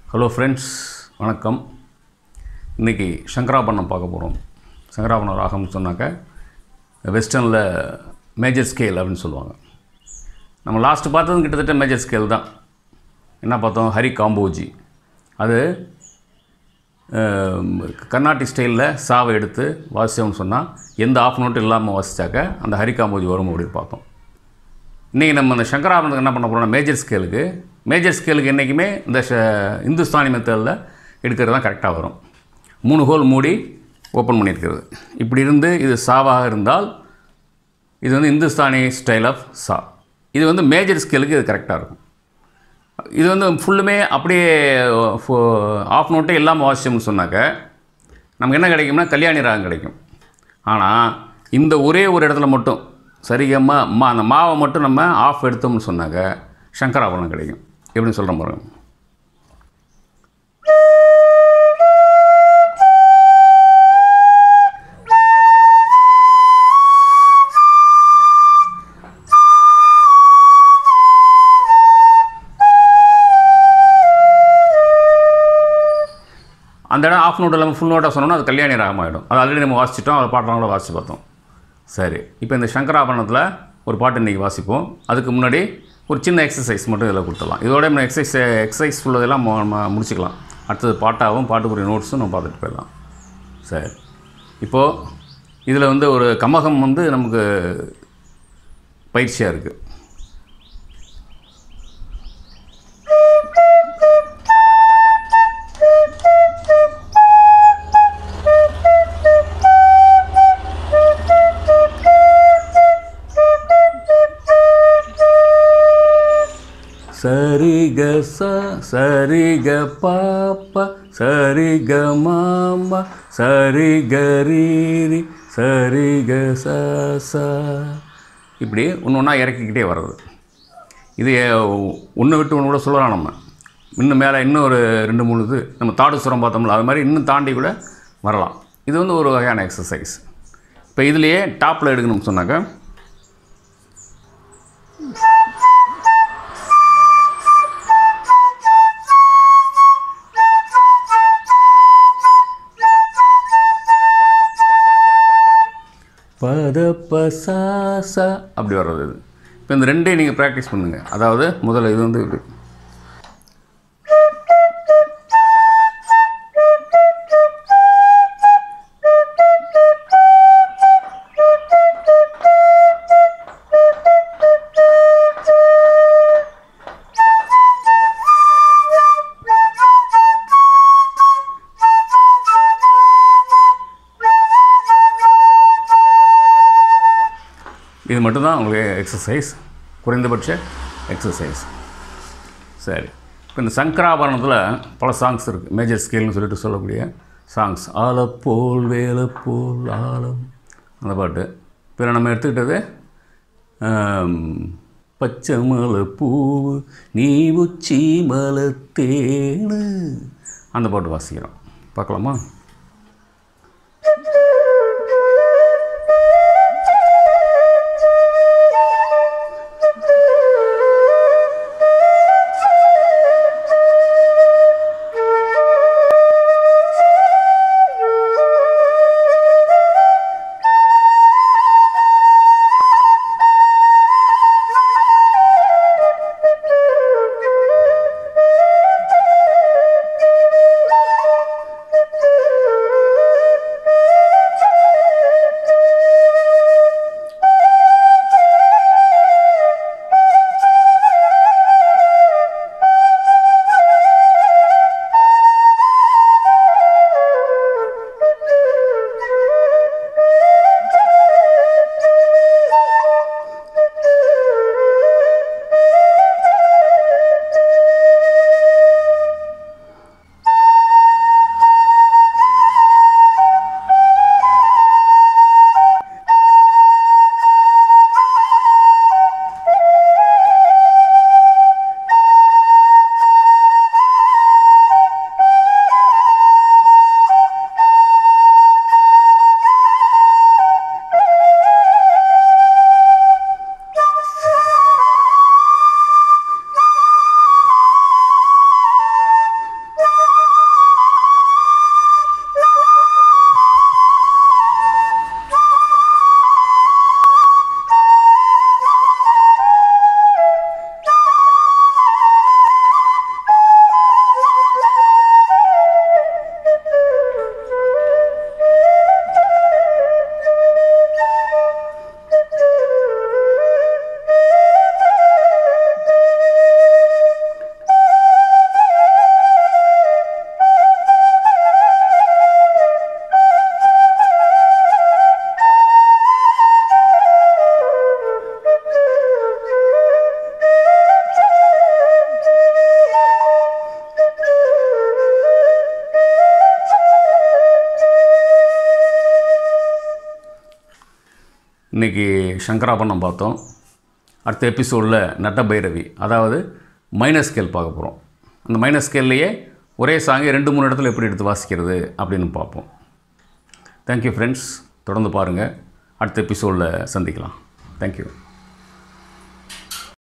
hello friends வணக்கம் இன்றைக்கி சங்கராபரணம் பார்க்க போகிறோம் சங்கராபரணம் ராகம்னு சொன்னாக்க வெஸ்டர்னில் மேஜர் ஸ்கேல் அப்படின்னு சொல்லுவாங்க நம்ம லாஸ்ட்டு பார்த்தது கிட்டத்தட்ட மேஜர் ஸ்கேல் தான் என்ன பார்த்தோம் ஹரி காம்போஜி அது அஹ், கர்நாடிக் ஸ்டைலில் சாவை எடுத்து வாசித்தோம்னு சொன்னால் எந்த ஆஃப் நோட்டும் இல்லாமல் வாசித்தாக்க அந்த ஹரி காம்போஜி வரும் அப்படின்னு பார்த்தோம் இன்றைக்கி நம்ம இந்த சங்கராபரணத்துக்கு என்ன பண்ண போகிறோம்னா மேஜர் ஸ்கேலுக்கு மேஜர் ஸ்கேலுக்கு என்றைக்குமே இந்த ஷ இந்துஸ்தானி மெத்தடில் எடுக்கிறது தான் கரெக்டாக வரும் மூணு ஹோல் மூடி ஓப்பன் பண்ணியிருக்கிறது இப்படி இருந்து இது சாவாக இருந்தால் இது வந்து இந்துஸ்தானி ஸ்டைல் ஆஃப் சா இது வந்து மேஜர் ஸ்கேலுக்கு இது கரெக்டாக இருக்கும் இது வந்து ஃபுல்லுமே அப்படியே ஆஃப் நோட்டே இல்லாமல் வாசிச்சோம்னு சொன்னாக்க நமக்கு என்ன கிடைக்கும்னா கல்யாணி ராகம் கிடைக்கும் ஆனால் இந்த ஒரே ஒரு இடத்துல மட்டும் சரிகமா மா அந்த மாவை மட்டும் நம்ம ஆஃப் எடுத்தோம்னு சொன்னாக்க சங்கராபரணம் கிடைக்கும் எப்படின்னு சொல்கிறேன் பாருங்க அந்த இடம் ஆஃப் நோட் இல்லாமல் ஃபுல் நோட்டாக சொன்னோம்னா அது கல்யாணி ராகம் ஆகிடும் அது ஆல்ரெடி நம்ம வாசிச்சிட்டோம் அதை பாட்டெல்லாம் கூட வாசித்து பார்த்தோம் சரி இப்போ இந்த சங்கராபரணத்தில் ஒரு பாட்டு இன்றைக்கி வாசிப்போம் அதுக்கு முன்னாடி ஒரு சின்ன எக்ஸசைஸ் மட்டும் இதில் கொடுத்துடலாம் இதோட நம்ம எக்ஸசைஸ் எக்ஸசைஸ் உள்ளதெல்லாம் மு- நம்ம முடிச்சுக்கலாம் அடுத்தது பாட்டாகவும் பாட்டுக்குரிய நோட்ஸும் நம்ம பார்த்துட்டு போயிடலாம் சரி இப்போது இதில் வந்து ஒரு கமகம் வந்து நமக்கு பயிற்சியாக இருக்குது சரி க ச சரி க பாப்பா சரி க மாமா சரி க ரீரி சரி க ச ச இப்படி ஒன்று ஒன்றா இறக்கிக்கிட்டே வர்றது இது ஒன்று விட்டு ஒன்று கூட சொல்லலாம் நம்ம இன்னும் மேலே இன்னும் ஒரு ரெண்டு மூணு இது நம்ம தாடு சுரம் பார்த்தோம்ல அது மாதிரி இன்னும் தாண்டி கூட வரலாம் இது வந்து ஒரு வகையான எக்ஸசைஸ் இப்போ இதுலேயே டாப்பில் எடுக்கணும்னு சொன்னாக்க பத பசாச அப்படி வர்றது இது இப்போ இந்த ரெண்டையும் நீங்கள் ப்ராக்டிஸ் பண்ணுங்கள் அதாவது முதல்ல இது வந்து இப்படி இது மட்டும்தான் உங்களுக்கு எக்ஸசைஸ் குறைந்தபட்ச எக்ஸசைஸ் சரி இப்போ இந்த சங்கராபரணத்தில் பல சாங்ஸ் இருக்குது மேஜர் ஸ்கேல்னு சொல்லிட்டு சொல்லக்கூடிய சாங்ஸ் ஆலப்போல் வேலப்போல் ஆலம் அந்த பாட்டு இப்போ நம்ம எடுத்துக்கிட்டது ஆம், பச்சை மலை பூவு நீ உச்சி மலை தேனு அந்த பாட்டு வாசிக்கிறோம் பார்க்கலாமா இன்றைக்கி சங்கராபரணம் பார்த்தோம் அடுத்த எபிசோடில் நட்ட பைரவி அதாவது மைனஸ் ஸ்கேல் பார்க்க போகிறோம் அந்த மைனஸ் ஸ்கேல்லையே ஒரே சாங்கை ரெண்டு மூணு இடத்துல எப்படி எடுத்து வாசிக்கிறது அப்படின்னு பார்ப்போம் தேங்க்யூ ஃப்ரெண்ட்ஸ் தொடர்ந்து பாருங்கள் அடுத்த எபிசோடில் சந்திக்கலாம் தேங்க்யூ